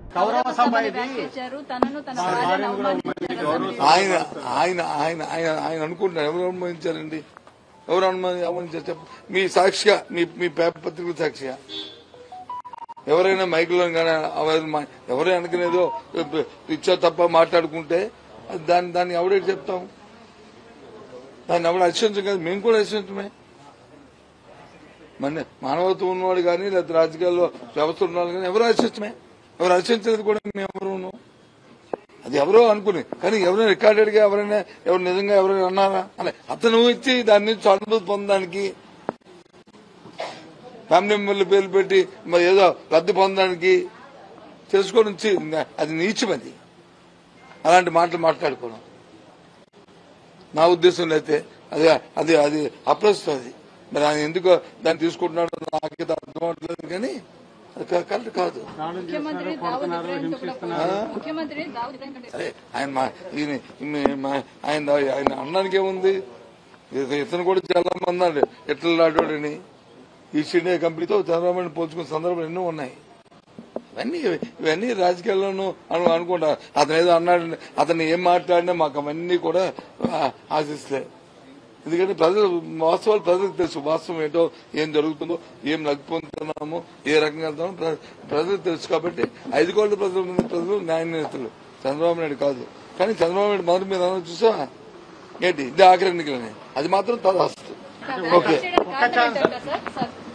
గౌరవ సభ ఇది వ్యాఖ్యించారు తనను తన భార్యను అవమానించారు ఆయన ఆయన ఆయన ఆయన ఆయన అనుకుంటున్నారు ఎవరు అనుమానించారండి ఎవరు అనుమాని అవమానించారు చెప్ప మీ సాక్షిగా మీ మీ పేపర్ పత్రిక సాక్షిగా ఎవరైనా మైకులో కానీ ఎవరు- ఎవరైనా అనుకునేదో ఇచ్చా తప్ప మాట్లాడుకుంటే అది దాన్ని దాన్ని ఎవరైతే చెప్తాం దాన్ని ఎవరు హర్షించం కదా మేము కూడా హర్షించమే మన మానవత్వం ఉన్నవాడు కానీ లేదా రాజకీయాల్లో వ్యవస్థ ఉన్నవాడు కానీ ఎవరు హర్షించమే ఎవరు హర్షించేది కూడా మేము ఎవరు ఉన్నాం అది ఎవరో అనుకుని కానీ ఎవరైనా రికార్డెడ్ గా ఎవరైనా ఎవరు నిజంగా ఎవరైనా అన్నారా అలా అతను వచ్చి దాని నుంచి అనుభూతి పొందడానికి ఫ్యామిలీ మెంబర్లు పేర్లు పెట్టి మరి ఏదో లబ్ధి పొందడానికి తెలుసుకొని వచ్చి అది నీచం అది అలాంటి మాటలు మాట్లాడుకోవడం నా ఉద్దేశంలో అయితే అది అది అది అప్రస్తుతం అది మరి ఆయన ఎందుకు దాన్ని తీసుకుంటున్నాడో నాకైతే అర్థం అవట్లేదు కానీ అది క- కరెక్ట్ కాదు ముఖ్యమంత్రి దావుద్ ఇబ్రాహింతో కూడా పోల్చారు. ముఖ్యమంత్రి దావుద్ ఇబ్రాహిం కంటే అరే ఆయన మా- ఈయన ఈయన మా- ఆయన ఆయన అన్నానికి ఏముంది ఇత- ఇతను కూడా చాలా మంది అన్నాడు ఎట్లా లాడోడని ఈ ఇండియా కంపెనీతో చంద్రబాబు పోల్చుకున్న సందర్భాలు ఎన్నో ఉన్నాయి ఇవన్నీ ఇవన్నీ రాజకీయాల్లోనూ అను అనుకుంటా అతను ఏదో అన్నాడు అతను ఏం మాట్లాడినా మాకు అవన్నీ కూడా ఆ, ఆశిస్తలే ఎందుకంటే ప్రజలు వాస్తవాలు ప్రజలకు తెలుసు వాస్తవం ఏంటో ఏం జరుగుతుందో ఏం లగ్గి పొందుతున్నామో ఏ రకంగా వెళ్తామో ప్ర- ప్రజలకు తెలుసు కాబట్టి ఐదు కోట్ల ప్రజలు ఉన్న ప్రజలు న్యాయ నేతలు చంద్రబాబు నాయుడు కాదు కానీ చంద్రబాబు నాయుడు మొదటి మీద అన్నారు చూసా ఏంటి ఇది ఆఖరి ఎన్నికలని అది మాత్రం తదాస్తు ఓకే చేయడానికి కారణం ఏంటంటే సార్ సార్